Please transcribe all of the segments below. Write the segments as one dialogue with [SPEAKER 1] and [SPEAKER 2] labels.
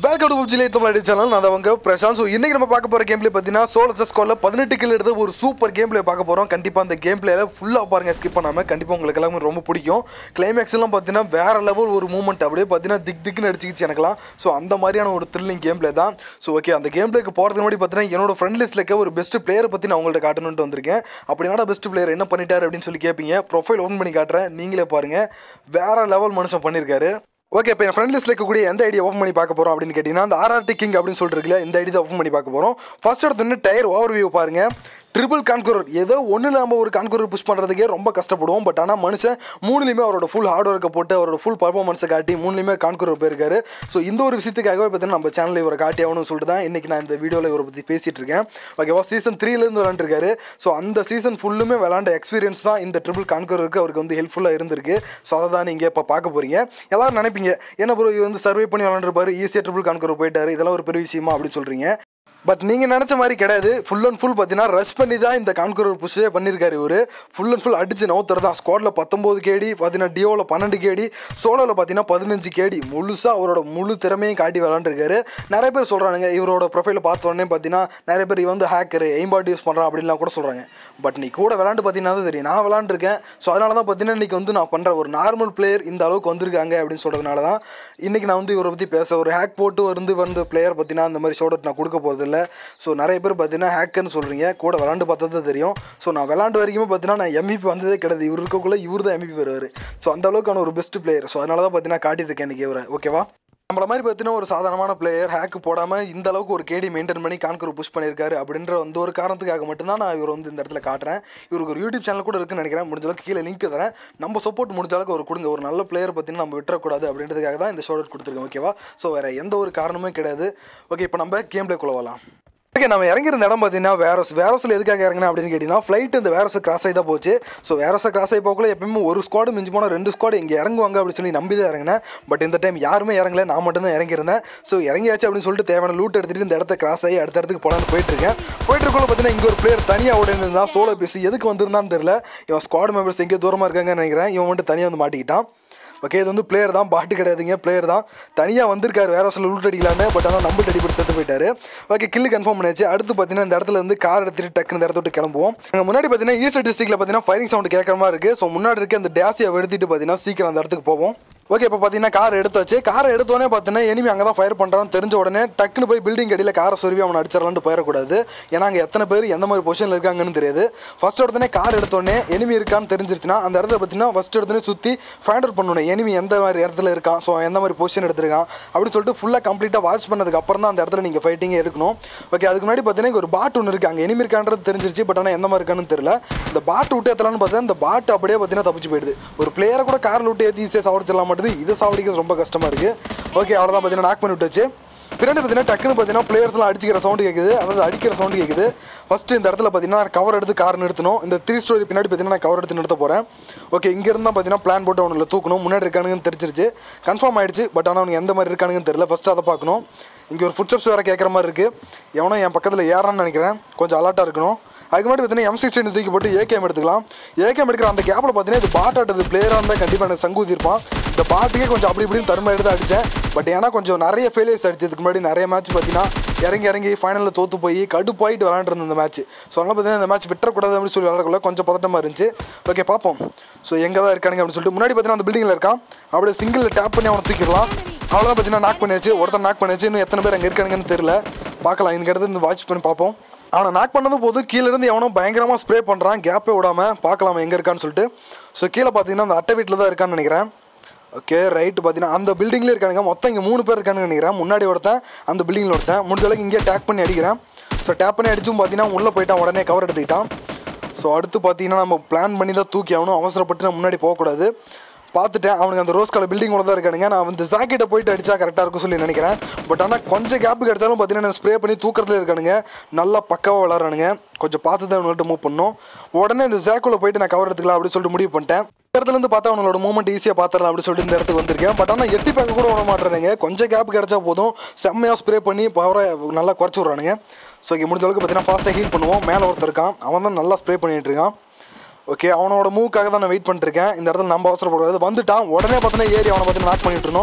[SPEAKER 1] welcome to PUBG Lite Tamil channel நான் அவங்க Prashanth so இன்னைக்கு நம்ம பார்க்க போகிற கேம் பிளே பார்த்தீங்கன்னா சோலஸ் ஸ்கோரில் பதினெட்டு கில் எடுத்து ஒரு சூப்பர் கேம் பிளே பார்க்க போகிறோம் கண்டிப்பாக அந்த கேம் பிளேல ஃபுல்லாக பாருங்க ஸ்கிப் பண்ணாமல் கண்டிப்பாக உங்களுக்கு எல்லாமே ரொம்ப பிடிக்கும் கிளைமேக்ஸ் எல்லாம் பார்த்தீங்கன்னா வேற லெவல் ஒரு மூமெண்ட் அப்படியே பார்த்தீங்கன்னா திக் திக்னு அடிச்சிக்கிச்சு எனக்குலாம் ஸோ அந்த மாதிரியான ஒரு த்ரில்லிங் கேம் பிளே தான் ஸோ ஓகே அந்த கேம் பிளேக்கு போகிறதுக்கு முன்னாடி பார்த்தீங்கன்னா என்னோட ஃப்ரெண்ட் லிஸ்ட்டில் இருக்க ஒரு பெஸ்ட் பிளேயரை பற்றி நான் உங்கள்ட்ட காட்டணுன்ட்டு வந்திருக்கேன் அப்படி என்னடா பெஸ்ட் பிளேயர் என்ன பண்ணிட்டாரு அப்படின்னு சொல்லி கேட்பீங்க ப்ரொஃபைல் ஓப்பன் பண்ணி காட்டுறேன் நீங்களே பாருங்க வேற லெவல் மனுஷன் பண்ணியிருக்காரு ஓகே இப்போ என் ஃப்ரெண்ட் லிஸ்ட்டில் இருக்கக்கூடிய எந்த ஐடியா ஓப்பன் பண்ணி பார்க்க போகிறோம் அப்படின்னு கேட்டிங்கன்னா அந்த ஆர்ஆர்டி கிங் அப்படின்னு சொல்லிட்டு இருக்குல்ல இந்த ஐடி தான் ஓப்பன் பண்ணி பார்க்க போகிறோம் ஃபர்ஸ்ட் எடுத்து டயர் ஓவர் வியூ பாருங்க ட்ரிபிள் கான்குரர் ஏதோ ஒன்று நம்ம ஒரு கான்குரர் புஷ் பண்ணுறதுக்கே ரொம்ப கஷ்டப்படுவோம் பட் ஆனால் மனுஷன் மூணுலையுமே அவரோட ஃபுல் ஹார்ட் ஒர்க்கை போட்டு அவரோட ஃபுல் பர்ஃபார்மன்ஸை காட்டி மூணுலையுமே கான்குரர் போயிருக்காரு ஸோ இந்த ஒரு விஷயத்துக்காகவே பார்த்தீங்கன்னா நம்ம சேனலில் இவரை காட்டி ஆகணும்னு சொல்லிட்டு தான் இன்றைக்கி நான் இந்த வீடியோவில் இவரை பற்றி பேசிகிட்டு இருக்கேன் ஓகேவா சீசன் த்ரீலேருந்து விளாண்டுருக்காரு ஸோ அந்த சீசன் ஃபுல்லுமே விளாண்ட எக்ஸ்பீரியன்ஸ் தான் இந்த ட்ரிபிள் கான்குரருக்கு அவருக்கு வந்து ஹெல்ப்ஃபுல்லாக இருந்திருக்கு ஸோ அதை தான் நீங்கள் இப்போ பார்க்க போகிறீங்க எல்லாரும் நினைப்பீங்க என்ன ப்ரோ இது வந்து சர்வே பண்ணி விளாண்டுருப்பாரு ஈஸியாக ட்ரிபிள் கான்குரர் போயிட்டாரு இதெல்லாம் ஒரு பெரிய விஷயமா அப்படின்னு சொல்கிறீங்க பட் நீங்கள் நினச்ச மாதிரி கிடையாது ஃபுல் அண்ட் ஃபுல் பார்த்தீங்கன்னா ரஷ் பண்ணி தான் இந்த கான்குரர் புஷ்ஷே பண்ணியிருக்காரு இவர் ஃபுல் அண்ட் ஃபுல் அடிச்சு நவுத்தர் தான் ஸ்குவாடில் பத்தொம்போது கேடி பார்த்தீங்கன்னா டியோவில் பன்னெண்டு கேடி சோலோவில் பார்த்தீங்கன்னா பதினஞ்சு கேடி முழுசாக அவரோட முழு திறமையும் காட்டி விளாண்டுருக்காரு நிறைய பேர் சொல்கிறானுங்க இவரோட ப்ரொஃபைலை பார்த்த உடனே பார்த்தீங்கன்னா நிறைய பேர் இவன் வந்து ஹேக்கர் எய்ம்பாட் யூஸ் பண்ணுறான் அப்படின்லாம் கூட சொல்கிறாங்க பட் நீ கூட விளாண்டு பார்த்தீங்கன்னா தான் தெரியும் நான் விளாண்டுருக்கேன் ஸோ அதனால தான் பார்த்தீங்கன்னா இன்றைக்கி வந்து நான் பண்ணுற ஒரு நார்மல் பிளேயர் இந்த அளவுக்கு வந்திருக்காங்க அப்படின்னு சொல்கிறதுனால தான் இன்றைக்கி நான் வந்து இவரை பற்றி பேச ஒரு ஹேக் போட்டு வந்து வந்து பிளேயர் பார்த்தீங்கன்னா அந்த மாதிரி ஷோட் நான் கொடுக்க போகிறதில்ல ஸோ நிறைய பேர் பார்த்தீங்கன்னா ஹேக்கர்னு சொல்கிறீங்க கூட விளாண்டு பார்த்தா தான் தெரியும் ஸோ நான் விளாண்டு வரைக்குமே பார்த்தீங்கன்னா நான் எம்இபி வந்ததே கிடையாது இவர் இருக்கக்குள்ள இவர் தான் எம்இபி வருவார் ஸோ அந்த அளவுக்கான ஒரு பெஸ்ட் பிளேயர் ஸோ அதனால தான் பார்த்தீங்கன்னா காட்டியிருக்கேன் இன்றைக்கி இவரை ஓகேவா நம்மள மாதிரி பார்த்தீங்கன்னா ஒரு சாதாரணமான பிளேயர் ஹேக் போடாமல் இந்த அளவுக்கு ஒரு கேடி மெயின்டைன் பண்ணி கான்கர் புஷ் பண்ணியிருக்காரு அப்படின்ற வந்து ஒரு காரணத்துக்காக மட்டும்தான் நான் இவர் வந்து இந்த இடத்துல காட்டுறேன் இவருக்கு ஒரு யூடியூப் சேனல் கூட இருக்குன்னு நினைக்கிறேன் முடிஞ்ச அளவுக்கு கீழே லிங்க் தரேன் நம்ம சப்போர்ட் முடிஞ்ச அளவுக்கு ஒரு கொடுங்க ஒரு நல்ல பிளேயர் பார்த்தீங்கன்னா நம்ம விட்டுறக்கூடாது அப்படின்றதுக்காக தான் இந்த ஷோட் கொடுத்துருக்கேன் ஓகேவா ஸோ வேறு எந்த ஒரு காரணமும் கிடையாது ஓகே இப்போ நம்ம கேம் பிளே வரலாம் ஓகே நம்ம இறங்கிருந்த இடம் பார்த்தீங்கன்னா வேரோஸ் வேரோஸில் எதுக்காக இறங்கினா அப்படின்னு கேட்டிங்கன்னா ஃப்ளைட் இந்த வேரோஸை கிராஸ் ஆகி தான் போச்சு ஸோ வேரோஸை கிராஸ் ஆகி போகல எப்பயுமே ஒரு ஸ்குவாடு மிஞ்சி போனால் ரெண்டு ஸ்குவாடு இங்கே இறங்குவாங்க அப்படின்னு சொல்லி நம்பி தான் இறங்கினேன் பட் இந்த டைம் யாருமே இறங்கல நான் மட்டும் தான் இறங்கியிருந்தேன் ஸோ இறங்கியாச்சு அப்படின்னு சொல்லிட்டு தேவையான லூட் எடுத்துகிட்டு இந்த இடத்த கிராஸ் ஆகி அடுத்த இடத்துக்கு போலான்னு போயிட்டு இருக்கேன் போயிட்டு இருக்கோம் பார்த்தீங்கன்னா இங்கே ஒரு பிளேயர் தனியாக ஓடி இருந்தான் சோலோ பேசி எதுக்கு வந்திருந்தான்னு தெரியல இவன் ஸ்குவாட் மெம்பர்ஸ் எங்கேயோ தூரமாக இருக்காங்கன்னு நினைக்கிறேன் இவன் மட்டும் தனியாக வந்து மாட்டிக்கிட்டான் ஓகே இது வந்து பிளேயர் தான் பாட்டு கிடையாதுங்க பிளேயர் தான் தனியாக வந்திருக்காரு வேற சில லூட் அடிக்கலான்னு பட் ஆனால் நம்பர் அடி செத்து போயிட்டாரு ஓகே கில்லு கன்ஃபார்ம் பண்ணியாச்சு அடுத்து பார்த்தீங்கன்னா இந்த இடத்துல இருந்து கார் எடுத்துட்டு டக்குன்னு இந்த இடத்த விட்டு கிளம்புவோம் அங்க முன்னாடி பார்த்தீங்கன்னா ஈஸ்ட் டிஸ்ட்ரிக்ட்ல பார்த்தீங்கன்னா ஃபயரிங் சவுண்ட் கேட்குற மாதிரி இருக்குது ஸோ முன்னாடி இருக்க அந்த டேசியை எடுத்துட்டு பார்த்தீங்கன்னா சீக்கிரம் அந்த இடத்துக்கு போவோம் ஓகே இப்போ பார்த்தீங்கன்னா கார் எடுத்தாச்சு காரை எடுத்தோடனே பார்த்தீங்கன்னா எனிமி அங்கே தான் ஃபயர் பண்ணுறான்னு தெரிஞ்ச உடனே டக்குன்னு போய் பில்டிங் அடியில் காரை சொருவி அவனை அடிச்சிடலான்ட்டு போயிடக்கூடாது ஏன்னா அங்கே எத்தனை பேர் எந்த மாதிரி பொசிஷனில் இருக்காங்கன்னு தெரியாது ஃபர்ஸ்ட் எடுத்தோடனே கார் எடுத்தோடனே எனிமி இருக்கான்னு தெரிஞ்சிருச்சுன்னா அந்த இடத்துல பார்த்தீங்கன்னா ஃபர்ஸ்ட் எடுத்தோடனே சுற்றி ஃபைண்ட் அவுட் பண்ணணும் எனிமி எந்த மாதிரி இடத்துல இருக்கான் ஸோ எந்த மாதிரி பொசிஷன் எடுத்திருக்கான் அப்படின்னு சொல்லிட்டு ஃபுல்லாக கம்ப்ளீட்டாக வாட்ச் பண்ணதுக்கு அப்புறம் தான் அந்த இடத்துல நீங்கள் ஃபைட்டிங்கே எடுக்கணும் ஓகே அதுக்கு முன்னாடி பார்த்தீங்கன்னா இங்க ஒரு பாட் ஒன்று இருக்குது அங்கே எனிமி இருக்கான்றது தெரிஞ்சிருச்சு பட் ஆனால் எந்த மாதிரி இருக்கான்னு தெரியல இந்த பாட் விட்டு ஏற்றலான்னு பார்த்தா இந்த பாட் அப்படியே பார்த்தீங்கன்னா தப்பிச்சு போயிடுது ஒரு பிளேயரை கூட காரில் விட்டு ஏற்றி ஈஸியாக சாவடிச்சிடலாம் மாட்டேது இதை சாவடிக்கிறது ரொம்ப கஷ்டமாக இருக்குது ஓகே அவ்வளோதான் பார்த்தீங்கன்னா நாக் பண்ணி விட்டுச்சு பின்னாடி பார்த்தீங்கன்னா டக்குன்னு பார்த்தீங்கன்னா பிளேயர்ஸ்லாம் அடிக்கிற சவுண்டு கேட்குது அதாவது அடிக்கிற சவுண்டு கேட்குது ஃபஸ்ட்டு இந்த இடத்துல பார்த்தீங்கன்னா கவர் எடுத்து கார் நிறுத்தணும் இந்த த்ரீ ஸ்டோரி பின்னாடி பார்த்தீங்கன்னா நான் கவர் எடுத்து நிறுத்த போகிறேன் ஓகே இங்கேருந்து தான் பார்த்தீங்கன்னா பிளான் போட்டு அவனுங்களை தூக்கணும் முன்னாடி இருக்கானுங்கன்னு தெரிஞ்சிருச்சு கன்ஃபார்ம் ஆயிடுச்சு பட் ஆனால் அவனுக்கு எந்த மாதிரி இருக்கானுங்கன்னு தெரியல ஃபஸ்ட்டு அதை பார்க்கணும் இங்கே ஒரு ஃபுட் ஸ்டெப்ஸ் வேறு கேட்குற மாதிரி இருக்குது எவனோ என் பக்கத்தில் ஏறான்னு நினைக்கிறேன் கொஞ்சம் அலர்ட்டாக இருக்கணும் அதுக்கு முன்னாடி பார்த்தீங்கன்னா எம் சிக்ஸ்டின் தூக்கி போட்டு ஏகேம் எடுத்துக்கலாம் ஏகேம் எடுக்கிற அந்த கேப்பில் பார்த்தீங்கன்னா இது பாட் ஆட்டது பிளேயராக இருந்தால் கண்டிப்பாக எனக்கு சங்கு ஊதிருப்பான் இந்த பாட்டுக்கே கொஞ்சம் அப்படி இப்படின்னு தருமா எடுத்து அடித்தேன் பட் ஏன்னா கொஞ்சம் நிறைய ஃபெயிலியர்ஸ் அடிச்சதுக்கு முன்னாடி நிறைய மேட்ச் பார்த்தீங்கன்னா இறங்கி இறங்கி ஃபைனலில் தோற்று போய் கடுப்பாயிட்டு விளாண்டுருந்த இந்த மேட்ச் ஸோ அதனால் பார்த்தீங்கன்னா இந்த மேட்ச் விட்டுறக்கூடாது அப்படின்னு சொல்லி விளாடக்குள்ள கொஞ்சம் பதட்டமாக இருந்துச்சு ஓகே பார்ப்போம் ஸோ எங்கே தான் இருக்கானுங்க அப்படின்னு சொல்லிட்டு முன்னாடி பார்த்தீங்கன்னா அந்த பில்டிங்கில் இருக்கான் அப்படியே சிங்கிள் டேப் பண்ணி அவனை தூக்கிடலாம் அவ்வளோதான் பார்த்தீங்கன்னா நாக் பண்ணியாச்சு ஒருத்தர் நாக் பண்ணியாச்சு இன்னும் எத்தனை பேர் அங்கே இருக்கானுங்கன்னு தெரியல பார்க்கலாம் இந்த இடத்துல இருந்து வாட்ச் பண்ணி பார்ப்போம் அவனை நாக் பண்ணதும் போதும் கீழே இருந்து எவனோ பயங்கரமாக ஸ்ப்ரே பண்ணுறான் கேப்பே விடாமல் பார்க்கலாம் எங்கே இருக்கான்னு சொல்லிட்டு ஸோ கீழே பார்த்தீங்கன்னா அந்த அட்டை வீட்டில் தான் இருக்கான்னு நினைக்கிறேன் ஓகே ரைட்டு பார்த்தீங்கன்னா அந்த பில்டிங்லேயே இருக்கானுங்க மொத்தம் இங்கே மூணு பேர் இருக்கானுங்க நினைக்கிறேன் முன்னாடி ஒருத்தன் அந்த பில்டிங்கில் ஒருத்தன் முடிஞ்ச அளவுக்கு இங்கே டேக் பண்ணி அடிக்கிறேன் ஸோ டேப் பண்ணி அடிச்சும் பார்த்தீங்கன்னா உள்ளே போயிட்டான் உடனே கவர் எடுத்துக்கிட்டான் ஸோ அடுத்து பார்த்தீங்கன்னா நம்ம பிளான் பண்ணி தான் தூக்கி ஆகணும் அவசரப்பட்டு நம்ம முன்னாடி போகக்கூடாது பார்த்துட்டேன் அவனுக்கு அந்த ரோஸ் கலர் பில்டிங் தான் இருக்கானுங்க நான் வந்து ஜாக்கெட்டை போயிட்டு அடிச்சா கரெக்டாக இருக்கும் சொல்லி நினைக்கிறேன் பட் ஆனால் கொஞ்சம் கேப் கிடைச்சாலும் பார்த்தீங்கன்னா ஸ்ப்ரே பண்ணி தூக்கத்தில் இருக்கானுங்க நல்லா பக்காவாக விளாட்றானுங்க கொஞ்சம் பார்த்து தான் அவங்கள்ட்ட மூவ் பண்ணணும் உடனே இந்த ஜாக்குள்ளே போயிட்டு நான் கவர் எடுத்துக்கலாம் அப்படின்னு சொல்லிட்டு முடிவு பண்ணிட்டேன் இந்த இடத்துல இருந்து பார்த்தா அவனோட மூமெண்ட் ஈஸியாக பார்த்துடலாம் அப்படின்னு சொல்லிட்டு இந்த இடத்துக்கு வந்திருக்கேன் பட் ஆனால் எட்டி பார்க்க கூட விட மாட்டேறானுங்க கொஞ்சம் கேப் கிடைச்சா போதும் செம்மையாக ஸ்ப்ரே பண்ணி பவரை நல்லா குறைச்சி விட்றானுங்க ஸோ இங்கே முடிஞ்ச அளவுக்கு பார்த்தீங்கன்னா ஃபாஸ்ட்டாக ஹீல் பண்ணுவோம் மேலே ஒருத்தர் இருக்கான் அவன் தான் நல்லா ஸ்ப்ரே பண்ணிட்டு இருக்கான் ஓகே அவனோட மூவுக்காக தான் நான் வெயிட் பண்ணிருக்கேன் இந்த இடத்துல நம்ம அவசரப்படாது வந்துட்டான் உடனே பார்த்தீங்கன்னா ஏறி அவனை பார்த்து நாக் பண்ணிட்டு இருந்தோம்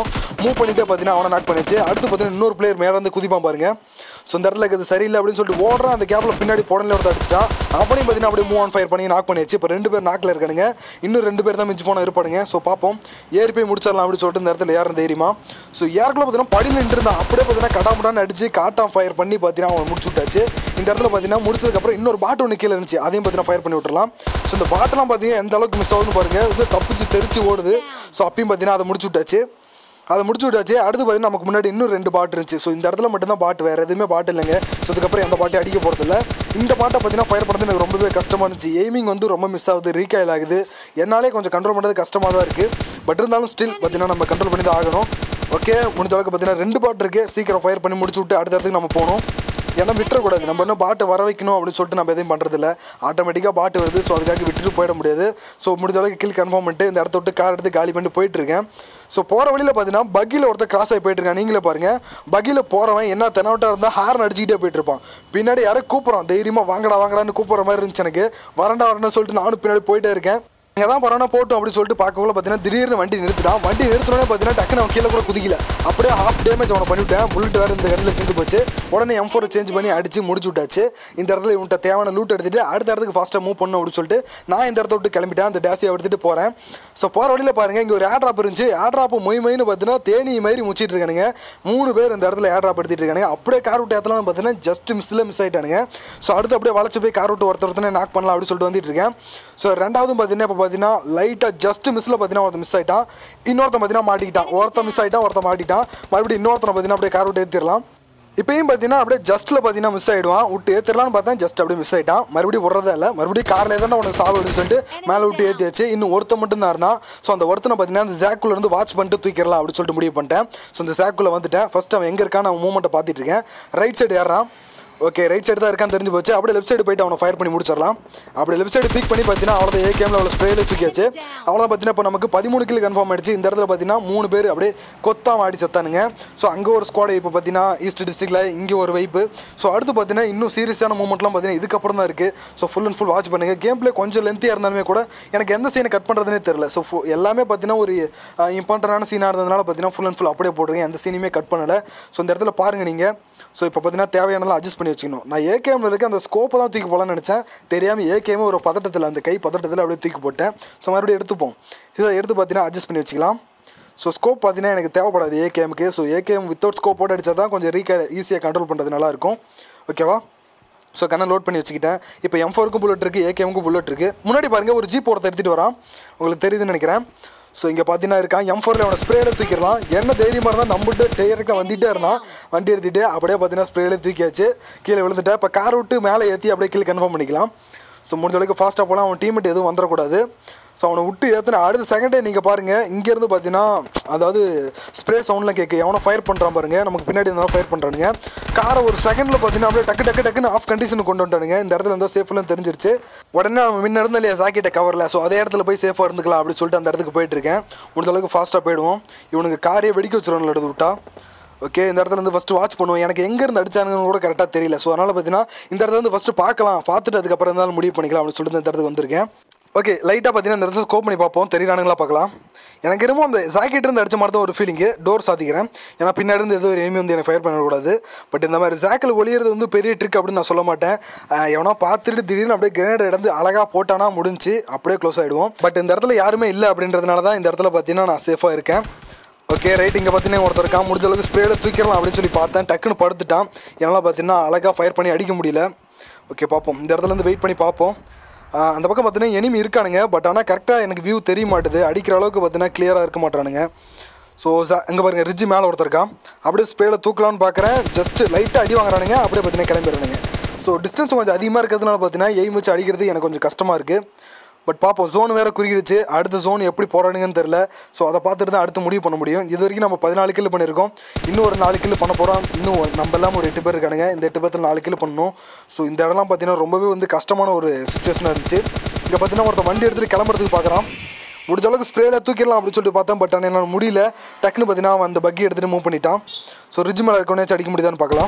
[SPEAKER 1] மூவ் பண்ணிட்டே பார்த்தீங்கன்னா அவனை நாக் பண்ணிச்சு அடுத்து பார்த்தீங்கன்னா இன்னொரு பிளேயர் மேலே இருந்து குதிப்பான் பாருங்க ஸோ இந்த இடத்துல இது சரியில்லை அப்படின்னு சொல்லிட்டு ஓடுறான் அந்த கேப்பில் பின்னாடி போடல ஒருத்தர் அடிச்சிட்டான் அவனையும் பார்த்தீங்கன்னா அப்படியே மூவ் ஆன் ஃபயர் பண்ணி நாக் பண்ணியாச்சு இப்போ ரெண்டு பேர் நாக்கில் இருக்கானுங்க இன்னும் ரெண்டு பேர் தான் மிஞ்சி போன இருப்பானுங்க ஸோ பார்ப்போம் ஏறி போய் முடிச்சிடலாம் அப்படின்னு சொல்லிட்டு இந்த இடத்துல ஏற தைரியமா ஸோ ஏற்குள்ள பார்த்தீங்கன்னா படியில் நின்றுருந்தான் அப்படியே பார்த்தீங்கன்னா கடாமுடான்னு அடிச்சு காட்டான் ஃபயர் பண்ணி பார்த்தீங்கன்னா அவனை முடிச்சு விட்டாச்சு இந்த இடத்துல பார்த்தீங்கன்னா முடிச்சதுக்கப்புறம் இன்னொரு பாட்டு ஒன்று கீழே இருந்துச்சு அதையும் பார்த்தீங்கன்னா ஃபயர் பண்ணி விட்டுறலாம் ஸோ இந்த பாட்டெல்லாம் பார்த்தீங்கன்னா எந்த அளவுக்கு மிஸ் ஆகுதுன்னு பாருங்க இது தப்பிச்சு தெரிச்சு ஓடுது ஸோ அப்பயும் பார்த்தீங்கன்னா அதை முடிச்சு விட்டாச்சு அதை முடிச்சு விட்டாச்சு அடுத்து பார்த்தீங்கன்னா நமக்கு முன்னாடி இன்னும் ரெண்டு பாட்டு இருந்துச்சு ஸோ இந்த இடத்துல மட்டும்தான் பாட்டு வேறு எதுவுமே பாட்டு இல்லைங்க ஸோ இதுக்கப்புறம் எந்த பாட்டையும் அடிக்க போகிறதில்ல இந்த பாட்டை பார்த்தீங்கன்னா ஃபயர் பண்ணுறது எனக்கு ரொம்பவே கஷ்டமாக இருந்துச்சு எய்மிங் வந்து ரொம்ப மிஸ் ஆகுது ரீகாயில் ஆகுது என்னாலே கொஞ்சம் கண்ட்ரோல் பண்ணுறது கஷ்டமாக தான் இருக்குது பட் இருந்தாலும் ஸ்டில் பார்த்தீங்கன்னா நம்ம கண்ட்ரோல் பண்ணி தான் ஆகணும் ஓகே முடிஞ்ச அளவுக்கு பார்த்தீங்கன்னா ரெண்டு பாட்டு இருக்குது சீக்கிரம் ஃபயர் பண்ணி முடிச்சு விட்டு அடுத்த இடத்துக்கு நம்ம போகணும் ஏன்னா விட்டுறக்கூடாது நம்ம இன்னும் பாட்டை வர வைக்கணும் அப்படின்னு சொல்லிட்டு நம்ம எதையும் பண்ணுறதில்ல ஆட்டோமேட்டிக்காக பாட்டு வருது ஸோ அதுக்காக விட்டுட்டு போயிட முடியாது ஸோ முடிஞ்ச அளவுக்கு கில் கன்ஃபார்ம் பண்ணிட்டு இந்த இடத்த விட்டு கார் எடுத்து காலி பண்ணிட்டு போயிட்டு இருக்கேன் ஸோ போகிற வழியில் பார்த்தீங்கன்னா பக்கியில் ஒருத்தர் கிராஸ் ஆகி போயிட்டு இருக்கான் நீங்களே பாருங்க பக்கியில் போகிறவன் என்ன தெனவட்டா இருந்தால் ஹார்ன் அடிச்சுக்கிட்டே போயிட்டு இருப்பான் பின்னாடி யாரும் கூப்பிட்றான் தைரியமாக வாங்கடா வாங்கடான்னு கூப்பிட்ற மாதிரி இருந்துச்சு எனக்கு வரண்டா வரேன்னு சொல்லிட்டு நானும் பின்னாடி போயிட்டே இருக்கேன் இங்கே தான் பரவாயில்ல போட்டோம் அப்படின்னு சொல்லிட்டு பார்க்கக்குள்ள பார்த்தீங்கன்னா திடீர்னு வண்டி நிறுத்திட்டான் வண்டி நிறுத்தினோடனே பார்த்தீங்கன்னா டக்குனு அவன் கீழே கூட குதிக்கல அப்படியே ஹாஃப் டேமேஜ் அவனை பண்ணிவிட்டேன் புல்லட் வேறு இந்த கண்ணில் தீர்ந்து போச்சு உடனே எம் ஃபோரை சேஞ்ச் பண்ணி அடிச்சு முடிச்சு விட்டாச்சு இந்த இடத்துல இவன்ட்ட தேவையான லூட் எடுத்துட்டு அடுத்த இடத்துக்கு ஃபாஸ்ட்டாக மூவ் பண்ணணும் அப்படின்னு சொல்லிட்டு நான் இந்த இடத்த விட்டு கிளம்பிட்டேன் அந்த டேசியை எடுத்துட்டு போகிறேன் ஸோ போகிற வழியில் பாருங்க இங்கே ஒரு ஏர் ட்ராப் இருந்துச்சு ஏர் ட்ராப் மொய் மொய்னு பார்த்தீங்கன்னா தேனி மாதிரி முச்சிட்டு இருக்கானுங்க மூணு பேர் இந்த இடத்துல ஏர் ட்ராப் எடுத்துட்டு இருக்கானுங்க அப்படியே கார் விட்டு ஏற்றலாம் பார்த்தீங்கன்னா ஜஸ்ட் மிஸ்ஸில் மிஸ் ஆயிட்டானுங்க ஸோ அடுத்து அப்படியே வளைச்சு போய் கார் விட்டு ஒருத்தர் ஒருத்தனை நாக் பண்ணலாம் அப்படின்னு சொல்லிட்டு வந்துட்டு இருக்கேன் ஸோ ரெண்டாவதும் பார்த்தீங்கன்னா இப்போ பார்த்தீங்கன்னா லைட்டாக ஜஸ்ட் மிஸ்ஸில் பார்த்தீங்கன்னா ஒருத்தன் மிஸ் ஆயிட்டான் இன்னொருத்தன் பார்த்தீங்கன்னா மாட்டிக்கிட்டான் ஒருத்தன் மிஸ் ஆயிட்டான் ஒருத்தன் மாட்டிட்டான் மறுபடியும் இன்னொருத்தனை பார்த்தீங்கன்னா அப்படியே கார் விட்டு ஏற்றிடலாம் இப்பயும் பார்த்தீங்கன்னா அப்படியே ஜஸ்ட்டில் பார்த்தீங்கன்னா மிஸ் ஆகிடுவான் விட்டு ஏற்றிடலான்னு பார்த்தா ஜஸ்ட் அப்படியே மிஸ் ஆகிட்டான் மறுபடியும் விட்றதே இல்லை மறுபடியும் காரில் தானே உனக்கு சாவு அப்படின்னு சொல்லிட்டு மேலே விட்டு ஏற்றியாச்சு இன்னும் ஒருத்தன் மட்டும் தான் இருந்தான் ஸோ அந்த ஒருத்தனை பார்த்தீங்கன்னா அந்த ஜாக்குள்ள இருந்து வாட்ச் பண்ணிட்டு தூக்கிடலாம் அப்படின்னு சொல்லிட்டு முடிவு பண்ணிட்டேன் ஸோ இந்த ஜாக்குள்ளே வந்துட்டேன் ஃபஸ்ட் அவன் எங்கே இருக்கான்னு அவன் மூமெண்ட்டை பார்த்துட்டு இருக்கேன் ரைட் சைடு ஏறான் ஓகே ரைட் சைடு தான் இருக்கான்னு தெரிஞ்சு போச்சு அப்படியே லெஃப்ட் சைடு போயிட்டு அவனை ஃபயர் பண்ணி முடிச்சிடலாம் அப்படி லெஃப்ட் சைடு பிக் பண்ணி பார்த்தீங்கன்னா அவ்வளோ ஏ கேமில் அவ்வளோ ஸ்ப்ரேல தூக்கியாச்சு அவ்வளோ பார்த்தீங்கன்னா இப்போ நமக்கு பதிமூணு கிலோ கன்ஃபார்ம் ஆயிடுச்சு இந்த இடத்துல பார்த்தீங்கன்னா மூணு பேர் அப்படியே கொத்தாம ஆடி செத்தானுங்க ஸோ அங்கே ஒரு ஸ்குவாட் இப்போ பார்த்தீங்கன்னா ஈஸ்ட் டிஸ்ட்ரிக்டில் இங்கே ஒரு வைப்பு ஸோ அடுத்து பார்த்தீங்கன்னா இன்னும் சீரியஸான மூமெண்ட்லாம் பார்த்தீங்கன்னா இதுக்கப்புறம் தான் இருக்குது so full and full watch பண்ணுங்க கேம் பிளே கொஞ்சம் லென்த்தியாக இருந்தாலுமே கூட எனக்கு எந்த சீனை கட் பண்ணுறதுனே தெரில ஸோ எல்லாமே பார்த்தீங்கன்னா ஒரு இம்பார்ட்டண்டான சீனாக இருந்ததுனால பார்த்தீங்கன்னா ஃபுல் அண்ட் ஃபுல் அப்படியே போட்டுருங்க எந்த சீனையுமே கட் பண்ணலை ஸோ இந்த இடத்துல பாருங்கள் நீங்கள் ஸோ இப்போ பார்த்தீங்கன்னா தேவையானலாம் அட்ஜஸ்ட் பண்ணி வச்சுக்கணும் நான் ஏகேமில் இருக்க அந்த ஸ்கோப்பை தான் தூக்கி போகலான்னு நினச்சேன் தெரியாமல் ஏகேமே ஒரு பதட்டத்தில் அந்த கை பதட்டத்தில் அப்படியே தூக்கி போட்டேன் ஸோ மறுபடியும் எடுத்துப்போம் இதை எடுத்து பார்த்தீங்கன்னா அட்ஜஸ்ட் பண்ணி வச்சுக்கலாம் ஸோ ஸ்கோப் பார்த்தீங்கன்னா எனக்கு தேவைப்படாது ஏகேமுக்கு ஸோ ஏகேஎம் வித்தவுட் ஸ்கோப் போட்டு அடித்தா தான் கொஞ்சம் ரீக ஈஸியாக கண்ட்ரோல் பண்ணுறது நல்லாயிருக்கும் ஓகேவா ஸோ கண்ணை லோட் பண்ணி வச்சுக்கிட்டேன் இப்போ எம் ஃபோருக்கும் புல்லட் இருக்குது ஏகேமுக்கும் புல்லட் இருக்குது முன்னாடி பாருங்கள் ஒரு ஜீப் ஒருத்தர் எடுத்துகிட்டு வரான் உங்களுக்கு தெரியுதுன்னு நினைக்கிறேன் ஸோ இங்கே பார்த்தீங்கன்னா இருக்கான் எம் ஃபோரில் அவனை ஸ்ப்ரேல தூக்கிடலாம் என்ன தைரியமாக இருந்தால் நம்மகிட்ட டேயருக்க வந்துகிட்டே இருந்தான் வண்டி எடுத்துகிட்டு அப்படியே பார்த்தீங்கன்னா ஸ்ப்ரேல தூக்கியாச்சு கீழே விழுந்துட்டேன் இப்போ கார் விட்டு மேலே ஏற்றி அப்படியே கீழே கன்ஃபார்ம் பண்ணிக்கலாம் ஸோ முடிஞ்ச அளவுக்கு ஃபாஸ்ட்டாக போகலாம் அவன் டீமெட் எதுவும் வந்துடக்கூடாது ஸோ அவனை விட்டு ஏற்றின அடுத்த செகண்டே நீங்கள் பாருங்கள் இங்கேருந்து பார்த்தீங்கன்னா அதாவது ஸ்ப்ரே சவுண்ட்லாம் கேட்கு எவனோ ஃபயர் பண்ணுறான் பாருங்க நமக்கு பின்னாடி இருந்தாலும் ஃபயர் பண்ணுறானுங்க காரை ஒரு செகண்டில் பார்த்தீங்கன்னா அப்படியே டக்கு டக்கு டக்குன்னு ஆஃப் கண்டிஷனுக்கு கொண்டு வந்துட்டானுங்க இந்த இடத்துல இருந்தால் சேஃப்லாம் தெரிஞ்சிருச்சு உடனே அவன் முன்ன இருந்த இல்லையா சாக்கெட்டை கவரில் ஸோ அதே இடத்துல போய் சேஃபாக இருந்துக்கலாம் அப்படின்னு சொல்லிட்டு அந்த இடத்துக்கு போயிட்டு இருக்கேன் முடிஞ்ச அளவுக்கு ஃபாஸ்ட்டாக போயிடுவோம் இவனுக்கு காரையே வெடிக்க வச்சிருவாங்க எடுத்து விட்டா ஓகே இந்த இடத்துல இருந்து ஃபஸ்ட்டு வாட்ச் பண்ணுவோம் எனக்கு எங்கேருந்து அடிச்சானுங்கன்னு கூட கரெக்டாக தெரியல ஸோ அதனால் பார்த்தீங்கன்னா இந்த இடத்துல இருந்து ஃபஸ்ட்டு பார்க்கலாம் பார்த்துட்டு அதுக்கப்புறம் இருந்தாலும் முடிவு பண்ணிக்கலாம் அப்படின்னு சொல்லிட்டு இந்த இடத்துக்கு வந்திருக்கேன் ஓகே லைட்டாக பார்த்தீங்கன்னா இந்த இடத்துல ஸ்கோப் பண்ணி பார்ப்போம் தெரியுறானுங்களா பார்க்கலாம் எனக்கு என்னமோ அந்த ஜாக்கெட் இருந்து அடிச்ச மாதிரி தான் ஒரு ஃபீலிங்கு டோர் சாத்திக்கிறேன் ஏன்னா பின்னாடி இருந்து ஏதோ ஒரு எனிமி வந்து எனக்கு ஃபயர் பண்ணக்கூடாது பட் இந்த மாதிரி ஜாக்கில் ஒளியிறது வந்து பெரிய ட்ரிக் அப்படின்னு நான் சொல்ல மாட்டேன் அஹ் எவனோ பார்த்துட்டு திடீர்னு அப்படியே கிரேட் இடந்து அழகாக போட்டானா முடிஞ்சு அப்படியே க்ளோஸ் ஆகிடுவோம் பட் இந்த இடத்துல யாருமே இல்லை அப்படின்றதுனால தான் இந்த இடத்துல பார்த்தீங்கன்னா நான் சேஃபாக இருக்கேன் ஓகே ரைட் இங்கே பார்த்தீங்கன்னா ஒருத்தர் இருக்கான் முடிஞ்ச அளவுக்கு ஸ்ப்ரேல தூக்கிடலாம் அப்படின்னு சொல்லி பார்த்தேன் டக்குன்னு படுத்துட்டான் என்னால் பார்த்தீங்கன்னா அழகாக ஃபயர் பண்ணி அடிக்க முடியல ஓகே பார்ப்போம் இந்த இடத்துல இருந்து வெயிட் பண்ணி பார்ப்போம் ஆஹ் அந்த பக்கம் பார்த்தீங்கன்னா எனிமி இருக்கானுங்க பட் ஆனால் கரெக்டாக எனக்கு வியூ தெரிய மாட்டுது அடிக்கிற அளவுக்கு பார்த்தீங்கன்னா கிளியராக இருக்க மாட்டானுங்க ஸோ இங்கே பாருங்க ரிட்ஜ் மேலே ஒருத்தர் இருக்கான் அப்படியே ஸ்ப்ரேல தூக்கலாம்னு பார்க்குறேன் ஜஸ்ட் லைட்டாக அடி வாங்குறானுங்க அப்படியே பார்த்தீங்கன்னா கிளம்பிடுறானுங்க ஸோ டிஸ்டன்ஸ் கொஞ்சம் அதிகமாக இருக்கிறதுனால பார்த்தீங்கன்னா எய்ம் வச்சு அடிக்கிறது எனக்கு கொஞ்சம் கஷ்டமாக இருக்குது பட் பார்ப்போம் ஜோன் வேறு குறுகிடுச்சு அடுத்த ஜோன் எப்படி போகிறானுங்கன்னு தெரில ஸோ அதை பார்த்துட்டு தான் அடுத்து முடிவு பண்ண முடியும் இது வரைக்கும் நம்ம பதினாலு கிலோ பண்ணியிருக்கோம் இன்னும் ஒரு நாலு கிலோ பண்ண போகிறோம் இன்னும் நம்ம எல்லாம் ஒரு எட்டு பேர் இருக்கானுங்க இந்த எட்டு பேர்த்தில் நாலு கிலோ பண்ணணும் ஸோ இந்த இடம்லாம் பார்த்தீங்கன்னா ரொம்பவே வந்து கஷ்டமான ஒரு சுச்சுவேஷனாக இருந்துச்சு இங்கே பார்த்தீங்கன்னா ஒருத்தன் வண்டி எடுத்துகிட்டு கிளம்புறதுக்கு பார்க்குறான் முடிஞ்ச அளவுக்கு ஸ்ப்ரேல தூக்கிடலாம் அப்படின்னு சொல்லிட்டு பார்த்தேன் பட் ஆனால் என்னால் முடியல டக்குன்னு பார்த்தீங்கன்னா அவன் அந்த பக்கி எடுத்துகிட்டு மூவ் பண்ணிட்டான் ஸோ ரிட்ஜ் மேலே இருக்கவனே அடிக்க முடியுதான்னு பார்க்கலாம்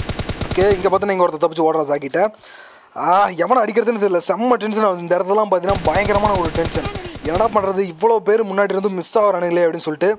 [SPEAKER 1] ஓகே இங்கே பார்த்தீங்கன்னா இங்கே ஒருத்தர் தப்பிச்சு ஓடுறான் சாக்கிட்ட ஆ எவனை அடிக்கிறதுன்னு தெரியல செம்ம டென்ஷன் ஆகுது இந்த இடத்துலலாம் பார்த்தீங்கன்னா பயங்கரமான ஒரு டென்ஷன் என்னடா பண்ணுறது இவ்வளோ பேர் முன்னாடி இருந்து மிஸ் ஆகிறானுங்களே அப்படின்னு சொல்லிட்டு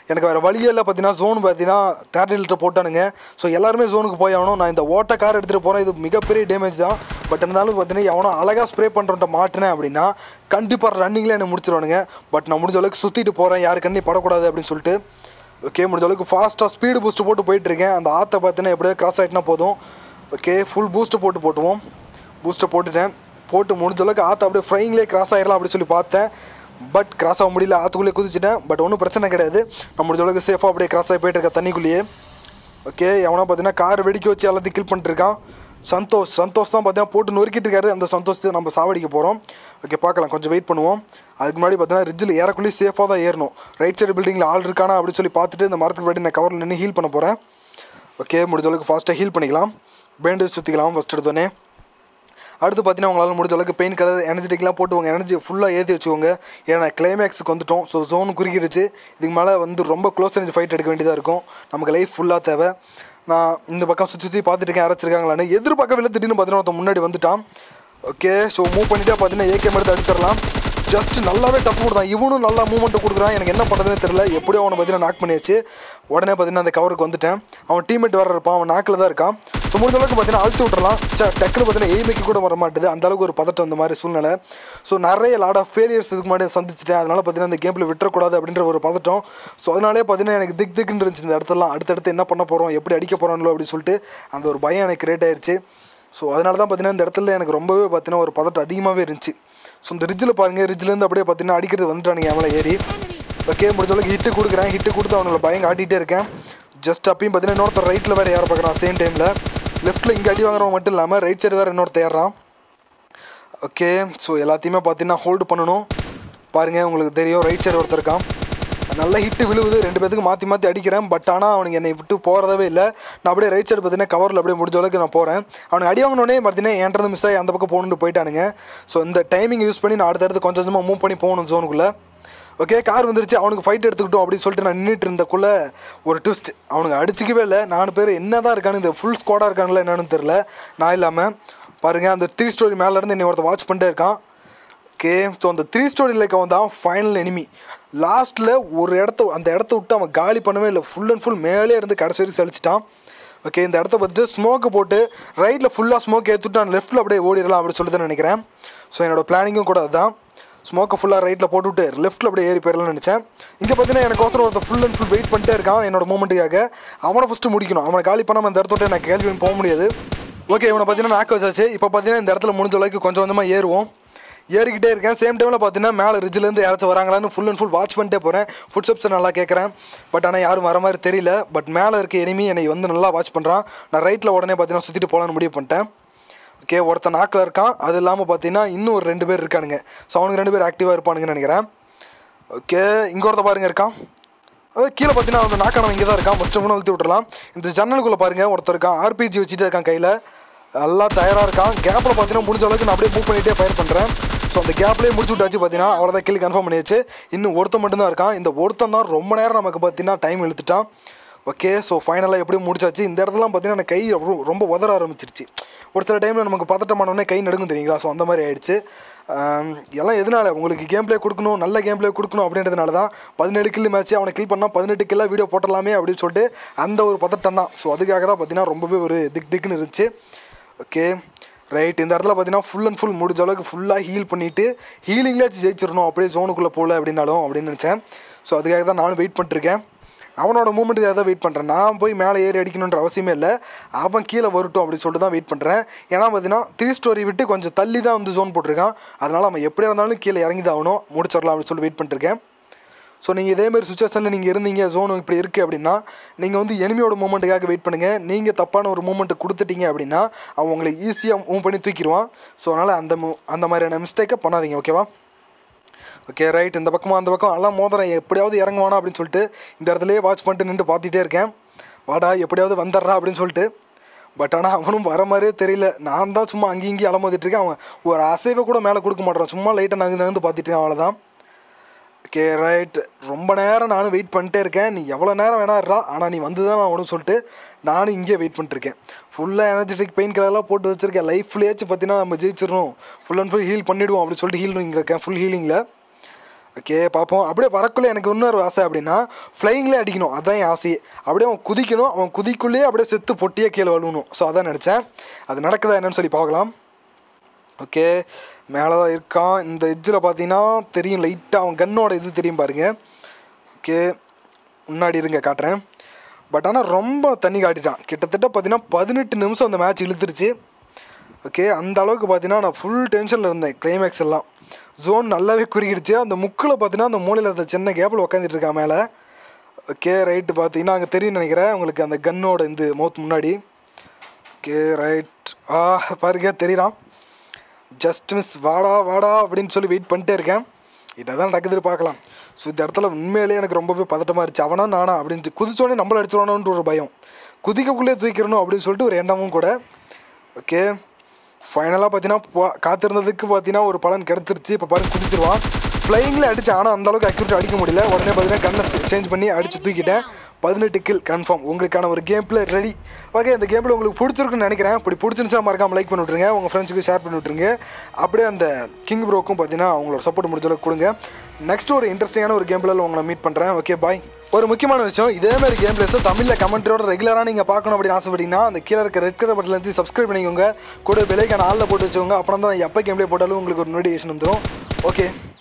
[SPEAKER 1] எனக்கு வேறு வழியே இல்லை பார்த்தீங்கன்னா ஜோன் பார்த்தீங்கன்னா தேர்ட் லிட்டர் போட்டானுங்க ஸோ எல்லாருமே ஜோனுக்கு போய் ஆகணும் நான் இந்த ஓட்ட கார் எடுத்துகிட்டு போகிறேன் இது மிகப்பெரிய டேமேஜ் தான் பட் இருந்தாலும் பார்த்தீங்கன்னா எவனோ அழகாக ஸ்ப்ரே பண்ணுறவன்ட்ட மாட்டினேன் அப்படின்னா கண்டிப்பாக ரன்னிங்கில் என்னை முடிச்சிருவானுங்க பட் நான் முடிஞ்ச அளவுக்கு சுற்றிட்டு போகிறேன் யாரு கண்ணி படக்கூடாது அப்படின்னு சொல்லிட்டு ஓகே முடிஞ்ச அளவுக்கு ஃபாஸ்ட்டாக ஸ்பீடு பூஸ்ட் போட்டு போயிட்டுருக்கேன் அந்த ஆற்றை பார்த்தீங்கன்னா எப்படியோ கிராஸ் ஆகிட்டுனா போதும் ஓகே ஃபுல் பூஸ்ட்டு போட்டு போட்டுவோம் பூஸ்ட்டை போட்டுட்டேன் போட்டு முடிஞ்ச அளவுக்கு ஆற்று அப்படியே ஃப்ரைங்லேயே கிராஸ் ஆகிடலாம் அப்படின்னு சொல்லி பார்த்தேன் பட் கிராஸ் ஆக முடியல ஆற்றுக்குள்ளேயே குதிச்சிட்டேன் பட் ஒன்றும் பிரச்சனை கிடையாது நான் முடிஞ்ச அளவுக்கு சேஃபாக அப்படியே கிராஸ் ஆகி போயிட்டு இருக்கேன் தண்ணிக்குள்ளேயே ஓகே எவனா பார்த்தீங்கன்னா கார் வெடிக்க வச்சு எல்லாத்தையும் கில் பண்ணிட்டுருக்கான் சந்தோஷ் சந்தோஷ் தான் பார்த்தீங்கன்னா போட்டு நொறுக்கிட்டு இருக்காரு அந்த சந்தோஷத்தை நம்ம சாவடிக்க போகிறோம் ஓகே பார்க்கலாம் கொஞ்சம் வெயிட் பண்ணுவோம் அதுக்கு முன்னாடி பார்த்தீங்கன்னா ரிட்ஜில் ஏறக்குள்ளேயே சேஃபாக தான் ஏறணும் ரைட் சைடு பில்டிங்கில் ஆள் இருக்கானா அப்படின்னு சொல்லி பார்த்துட்டு இந்த மரத்துக்கு முன்னாடி நான் கவரில் நின்று ஹீல் பண்ண போகிறேன் ஓகே முடிஞ்ச அளவுக்கு ஃபாஸ்ட்டாக ஹீல் பண்ணிக்கலாம் பேண்டேஜ் சுற்றிக்கலாம் ஃபஸ்ட் எடுத்தோடனே அடுத்து பார்த்தீங்கன்னா உங்களால் முடிஞ்ச அளவுக்கு பெயின் கலர் எனர்ஜெட்டிக்லாம் போட்டு உங்கள் எனர்ஜி ஃபுல்லாக ஏற்றி வச்சுக்கோங்க ஏன்னா கிளைமேக்ஸுக்கு வந்துட்டோம் ஸோ ஜோன் குறுக்கிடுச்சு இதுக்கு மேலே வந்து ரொம்ப க்ளோஸ் ரேஞ்ச் ஃபைட் எடுக்க வேண்டியதாக இருக்கும் நமக்கு லைஃப் ஃபுல்லாக தேவை நான் இந்த பக்கம் சுற்றி சுற்றி பார்த்துட்டு இருக்கேன் அரைச்சிருக்காங்களான்னு எதிர்பார்க்கவில்லை திடீர்னு பார்த்தீங்கன்னா ஒருத்தன் முன்னாடி வந்துட்டான் ஓகே ஸோ மூவ் பண்ணிட்டே பார்த்தீங்கன்னா ஏகேம் எடுத்து அடிச்சிடலாம் ஜஸ்ட் நல்லாவே டஃப் கொடுத்தான் இவனும் நல்லா மூவ்மெண்ட் கொடுக்குறான் எனக்கு என்ன பண்ணுறதுனே தெரியல எப்படியோ அவனை பார்த்தீங்கன்னா நாக் பண்ணியாச்சு உடனே பார்த்தீங்கன்னா அந்த கவருக்கு வந்துட்டேன் அவன் டீம்மேட் வர இருப்பான் அவன் நாக்கில் தான் இருக்கான் ஸோ முடிஞ்ச அளவுக்கு பார்த்தீங்கன்னா அழுத்தி விட்றலாம் சார் டக்குன்னு பார்த்தீங்கன்னா எய்மைக்கு கூட வர மாட்டுது அந்த அளவுக்கு ஒரு பதட்டம் அந்த மாதிரி சூழ்நிலை ஸோ நிறைய லாட் ஆஃப் ஃபெயிலியர்ஸ் இதுக்கு முன்னாடி சந்திச்சிட்டேன் அதனால பார்த்தீங்கன்னா இந்த கேமில் விட்டுறக்கூடாது அப்படின்ற ஒரு பதட்டம் ஸோ அதனாலே பார்த்தீங்கன்னா எனக்கு திக் திக்குன்னு இருந்துச்சு இந்த இடத்துலாம் அடுத்தடுத்து என்ன பண்ண போகிறோம் எப்படி அடிக்க போகிறாங்களோ அப்படின்னு சொல்லிட்டு அந்த ஒரு பயம் எனக்கு கிரியேட் ஆயிருச்சு ஸோ அதனால தான் பார்த்தீங்கன்னா இந்த இடத்துல எனக்கு ரொம்பவே பார்த்தீங்கன்னா ஒரு பதட்டம் அதிகமாகவே இருந்துச்சு ஸோ இந்த ரிட்ஜில் பாருங்கள் ரிட்ஜிலேருந்து அப்படியே பார்த்தீங்கன்னா அடிக்கிறது வந்துட்டானுங்க எவ்வளோ ஏறி ஓகே முடிஞ்ச அளவுக்கு ஹிட்டு கொடுக்குறேன் ஹிட்டு கொடுத்து அவனுங்களை பயம் காட்டிகிட்டே இருக்கேன் ஜஸ்ட் அப்பயும் பார்த்தீங்கன்னா இன்னொருத்தர் ரைட்டில் வேறு ஏற பார்க்குறான் சேம் டைமில் லெஃப்ட்டில் இங்கே அடி வாங்குறவன் மட்டும் இல்லாமல் ரைட் சைடு வேறு இன்னொருத்தர் ஏறான் ஓகே ஸோ எல்லாத்தையுமே பார்த்தீங்கன்னா ஹோல்டு பண்ணணும் பாருங்கள் உங்களுக்கு தெரியும் ரைட் சைடு ஒருத்தர் இருக்கான் நல்ல ஹிட்டு விழுவுது ரெண்டு பேத்துக்கு மாற்றி மாற்றி அடிக்கிறேன் பட் ஆனால் அவனுக்கு என்னை விட்டு போகிறதவே இல்லை நான் அப்படியே ரைட் சைடு பார்த்தீங்கன்னா கவரில் அப்படியே முடிஞ்ச அளவுக்கு நான் போகிறேன் அவனுக்கு அடி வாங்கினோடனே பார்த்தீங்கன்னா என்கிட்ட மிஸ் ஆகி அந்த பக்கம் போகணுன்னு போயிட்டானுங்க ஸோ இந்த டைமிங் யூஸ் பண்ணி நான் அடுத்தடுத்து கொஞ்சம் கொஞ்சமாக மூவ் பண்ணி போகணும் ஜோனுக்குள்ளே ஓகே கார் வந்துருச்சு அவனுக்கு ஃபைட் எடுத்துக்கிட்டோம் அப்படின்னு சொல்லிட்டு நான் நின்றுட்டு இருந்தக்குள்ள ஒரு ட்விஸ்ட் அவனுக்கு அடிச்சிக்கவே இல்லை நாலு பேர் என்ன தான் இருக்கானு இந்த ஃபுல் ஸ்குவாடாக இருக்காங்களா என்னன்னு தெரில நான் இல்லாமல் பாருங்கள் அந்த த்ரீ ஸ்டோரி மேலேருந்து என்னை ஒருத்தர் வாட்ச் பண்ணிட்டே இருக்கான் ஓகே ஸோ அந்த த்ரீ ஸ்டோரி லைக் அவன் தான் ஃபைனல் எனிமி லாஸ்ட்டில் ஒரு இடத்த அந்த இடத்த விட்டு அவன் காலி பண்ணவே இல்லை ஃபுல் அண்ட் ஃபுல் மேலே இருந்து கடைசி வரைக்கும் சலிச்சிட்டான் ஓகே இந்த இடத்த பார்த்துட்டு ஸ்மோக்கு போட்டு ரைட்டில் ஃபுல்லாக ஸ்மோக் ஏற்றுட்டு நான் லெஃப்ட்டில் அப்படியே ஓடிடலாம் அப்படின்னு சொல்லி தான் நினைக்கிறேன் ஸோ என்னோடய பிளானிங்கும் கூட அதுதான் ஸ்மோக்கை ஃபுல்லாக ரைட்டில் போட்டுவிட்டு லெஃப்ட்டில் அப்படியே ஏறி போயிடலாம்னு நினச்சேன் இங்கே பார்த்தீங்கன்னா எனக்கு ஒருத்தர் ஒருத்தர் ஃபுல் அண்ட் ஃபுல் வெயிட் பண்ணிட்டே இருக்கான் என்னோட மூமெண்ட்டுக்காக அவனை ஃபஸ்ட்டு முடிக்கணும் அவனை காலி பண்ணாமல் இந்த இடத்த விட்டு எனக்கு கேள்வி போக முடியாது ஓகே இவனை பார்த்தீங்கன்னா நாக்க வச்சாச்சு இப்போ பார்த்தீங்கன்னா இந்த இடத்துல முடிஞ்ச அளவுக்கு கொஞ்சம் கொஞ்சமாக ஏறுவோம் ஏறிக்கிட்டே இருக்கேன் சேம் டைமில் பார்த்தீங்கன்னா மேலே ரிட்ஜிலேருந்து யாராச்சும் வராங்களான்னு ஃபுல் அண்ட் ஃபுல் வாட்ச் பண்ணிட்டே போகிறேன் ஃபுட் ஸ்டெப்ஸை நல்லா கேட்குறேன் பட் ஆனால் யாரும் வர மாதிரி தெரியல பட் மேலே இருக்க எனிமி என்னை வந்து நல்லா வாட்ச் பண்ணுறான் நான் ரைட்டில் உடனே பார்த்தீங்கன்னா சுற்றிட்டு போகலான்னு முடிவு பண்ணிட்டேன் ஓகே ஒருத்தன் நாக்கில் இருக்கான் அது இல்லாமல் பார்த்தீங்கன்னா இன்னும் ஒரு ரெண்டு பேர் இருக்கானுங்க ஸோ அவனுக்கு ரெண்டு பேர் ஆக்டிவாக இருப்பானுங்கன்னு நினைக்கிறேன் ஓகே இங்கே ஒருத்த பாருங்க இருக்கான் அஹ் கீழே பார்த்தீங்கன்னா அவன் நாக்கானவன் இங்கே தான் இருக்கான் ஃபஸ்ட்டு மூணு அழுத்தி விட்டுறலாம் இந்த ஜன்னலுக்குள்ளே பாருங்கள் ஒருத்தர் இருக்கான் ஆர்பிஜி வச்சுட்டு இருக்கான் கையில் நல்லா தயாராக இருக்கான் கேப்பில் பார்த்தீங்கன்னா முடிஞ்ச அளவுக்கு நான் அப்படியே மூவ் பண்ணிகிட்டே ஃபயர் பண்ணுறேன் ஸோ அந்த கேப்லேயே முடிச்சு விட்டாச்சு பார்த்தீங்கன்னா அவ்வளோதான் கில் கன்ஃபார்ம் பண்ணியாச்சு இன்னும் ஒருத்தன் மட்டும்தான் இருக்கான் இந்த ஒருத்தன் தான் ரொம்ப நேரம் நமக்கு பார்த்தீங்கன்னா டைம் இழுத்துட்டான் ஓகே ஸோ ஃபைனலாக எப்படியும் முடிச்சாச்சு இந்த இடத்துலாம் பார்த்தீங்கன்னா எனக்கு கை ரொம்ப- ரொம்ப உதற ஆரம்பிச்சிருச்சு ஒரு சில டைமில் நமக்கு பதட்டமானோடனே கை நடுங்கும் தெரியுங்களா ஸோ அந்த மாதிரி ஆயிடுச்சு ஆம், எல்லாம் எதனால உங்களுக்கு கேம் ப்ளே கொடுக்கணும் நல்ல கேம் ப்ளே கொடுக்கணும் அப்படின்றதுனால தான் பதினேழு கில் மேட்ச் அவனை கில் பண்ணால் பதினெட்டு கில்லாக வீடியோ போட்டலாமே அப்படின்னு சொல்லிட்டு அந்த ஒரு பதட்டம் தான் ஸோ அதுக்காக தான் பார்த்தீங்கன்னா ரொம்பவே ஒரு திக் திக்னு இருந்துச்சு ஓகே ரைட் இந்த இடத்துல பார்த்தீங்கன்னா ஃபுல் அண்ட் ஃபுல் முடிஞ்ச அளவுக்கு ஃபுல்லாக ஹீல் பண்ணிவிட்டு ஹீலிங்லேயாச்சும் ஜெயிச்சிடணும் அப்படியே ஜோனுக்குள்ளே போகல அப்படின்னாலும் அப்படின்னு நினச்சேன் ஸோ அதுக்காக தான் நானும் வெயிட் பண்ணிட்டுருக்கேன் அவனோட மூமெண்ட்டுக்காக தான் வெயிட் பண்ணுறேன் நான் போய் மேலே ஏறி அடிக்கணுன்ற அவசியமே இல்லை அவன் கீழே வரட்டும் அப்படின்னு சொல்லிட்டு தான் வெயிட் பண்ணுறேன் ஏன்னா பார்த்தீங்கன்னா த்ரீ ஸ்டோரி விட்டு கொஞ்சம் தள்ளி தான் வந்து ஜோன் போட்டிருக்கான் அதனால் அவன் எப்படியா இருந்தாலும் கீழே இறங்கி தான் ஆகணும் முடிச்சிடலாம் அப்படின்னு சொல்லி வெயிட் பண்ணிட்டுருக்கேன் ஸோ நீங்கள் இதேமாரி சுச்சுவேஷனில் நீங்கள் இருந்தீங்க ஜோன் இப்படி இருக்குது அப்படின்னா நீங்கள் வந்து எனிமியோட மூமெண்ட்டுக்காக வெயிட் பண்ணுங்கள் நீங்கள் தப்பான ஒரு மூமெண்ட்டு கொடுத்துட்டீங்க அப்படின்னா அவன் உங்களை ஈஸியாக மூவ் பண்ணி தூக்கிடுவான் ஸோ அதனால் அந்த மூ அந்த மாதிரியான மிஸ்டேக்கை பண்ணாதீங்க ஓகேவா ஓகே ரைட் இந்த பக்கமாக அந்த பக்கம் எல்லாம் மோதுறேன் எப்படியாவது இறங்குவானா அப்படின்னு சொல்லிட்டு இந்த இடத்துலயே வாட்ச் பண்ணிட்டு நின்று பார்த்துட்டே இருக்கேன் வாடா எப்படியாவது வந்துடுறா அப்படின்னு சொல்லிட்டு பட் ஆனால் அவனும் வர மாதிரியே தெரியல நான் தான் சும்மா அங்கேயும் இங்கேயும் அலமோதிட்டு இருக்கேன் அவன் ஒரு அசைவை கூட மேலே கொடுக்க மாட்டான் சும்மா லைட்டாக நகர்ந்து நகர்ந்து பார்த்துட்டு இருக்கேன் அவ்வளோதான் ஓகே ரைட் ரொம்ப நேரம் நானும் வெயிட் பண்ணிட்டே இருக்கேன் நீ எவ்வளோ நேரம் வேணாடுறா ஆனால் நீ வந்து தான் ஆகணும்னு சொல்லிட்டு நானும் இங்கே வெயிட் பண்ணிட்டுருக்கேன் ஃபுல்லாக எனர்ஜெட்டிக் பெயின் கலர்லாம் போட்டு வச்சுருக்கேன் லைஃப்லேயாச்சும் பார்த்தீங்கன்னா நம்ம ஜெயிச்சிடணும் ஃபுல் அண்ட் ஃபுல் ஹீல் பண்ணிவிடுவோம் அப்படின்னு சொல்லிட்டு ஹீல் இருக்கேன் ஃபுல் ஹீலிங்கில் ஓகே பார்ப்போம் அப்படியே வரக்குள்ளே எனக்கு இன்னொரு ஆசை அப்படின்னா ஃப்ளைங்லேயே அடிக்கணும் அதான் என் ஆசையே அப்படியே அவன் குதிக்கணும் அவன் குதிக்குள்ளேயே அப்படியே செத்து பொட்டியே கீழே வழுவணும் ஸோ அதான் நினச்சேன் அது நடக்குதா என்னன்னு சொல்லி பார்க்கலாம் ஓகே மேலே தான் இருக்கான் இந்த எட்ஜில் பார்த்தீங்கன்னா தெரியும் லைட்டாக அவன் கன்னோட இது தெரியும் பாருங்க ஓகே முன்னாடி இருங்க காட்டுறேன் பட் ஆனால் ரொம்ப தண்ணி காட்டிட்டான் கிட்டத்தட்ட பார்த்தீங்கன்னா பதினெட்டு நிமிஷம் அந்த மேட்ச் இழுத்துருச்சு ஓகே அந்த அளவுக்கு பார்த்தீங்கன்னா நான் ஃபுல் டென்ஷனில் இருந்தேன் கிளைமேக்ஸ் எல்லாம் ஜோன் நல்லாவே குறுக்கிடுச்சு அந்த முக்கில் பார்த்தீங்கன்னா அந்த மூலையில் அந்த சின்ன கேப்பில் உட்காந்துட்டு இருக்கா மேலே ஓகே ரைட்டு பார்த்தீங்கன்னா அங்கே தெரியும்னு நினைக்கிறேன் உங்களுக்கு அந்த கன்னோட இந்த மவுத் முன்னாடி ஓகே ரைட் ஆ பாருங்க தெரியுறான் ஜஸ்ட் மிஸ் வாடா வாடா அப்படின்னு சொல்லி வெயிட் பண்ணிட்டே இருக்கேன் இதை தான் நடக்குதுன்னு பார்க்கலாம் ஸோ இந்த இடத்துல உண்மையிலேயே எனக்கு ரொம்பவே பதட்டமாக இருந்துச்சு அவனா நானா அப்படின்னு குதிச்சோடனே நம்மள அடிச்சிடணுன்ற ஒரு பயம் குதிக்கக்குள்ளே தூக்கிடணும் அப்படின்னு சொல்லிட்டு ஒரு எண்ணமும் கூட ஓகே ஃபைனலாக பார்த்தீங்கன்னா போ- காத்திருந்ததுக்கு பார்த்தீங்கன்னா ஒரு பலன் கிடச்சிருச்சு இப்போ பாருங்க குதிச்சிருவான் ஃப்ளைங்கில் அடிச்சு ஆனால் அந்த அளவுக்கு அக்யூரேட் அடிக்க முடியல உடனே பார்த்தீங்கன்னா கண்ணை சேஞ்ச் பண்ணி அடிச்சு தூக்கிட்டேன் பதினெட்டு கில் கன்ஃபார்ம் உங்களுக்கான ஒரு கேம் பிளே ரெடி ஓகே இந்த கேம் பிளே உங்களுக்கு பிடிச்சிருக்குன்னு நினைக்கிறேன் அப்படி பிடிச்சிருந்துச்சா மறக்காம லைக் பண்ணி விட்ருங்க உங்கள் ஃப்ரெண்ட்ஸுக்கு ஷேர் பண்ணி விட்ருங்க அப்படியே அந்த கிங் ப்ரோக்கும் பார்த்தீங்கன்னா அவங்களோட சப்போர்ட் முடிஞ்ச அளவுக்கு கொடுங்க நெக்ஸ்ட் ஒரு இன்ட்ரெஸ்டிங்கான ஒரு கேம் பிளேல உங்களை மீட் பண்ணுறேன் ஓகே பாய் ஒரு முக்கியமான விஷயம் இதே மாதிரி கேம் பிளேஸை தமிழில் கமெண்ட்ரியோட ரெகுலராக நீங்கள் பார்க்கணும் அப்படின்னு ஆசைப்பட்டீங்கன்னா அந்த கீழே இருக்க ரெட் கலர் பட்டன்லேருந்து சப்ஸ்கிரைப் பண்ணிக்கோங்க கூட பெலைக்கான ஆளில் போட்டு வச்சுக்கோங்க அப்புறம் தான் எப்போ கேம் பிளே போட்டாலும் உங்களுக்கு ஒரு நோட்டிஃபிகேஷன் வந்துடும் ஓகே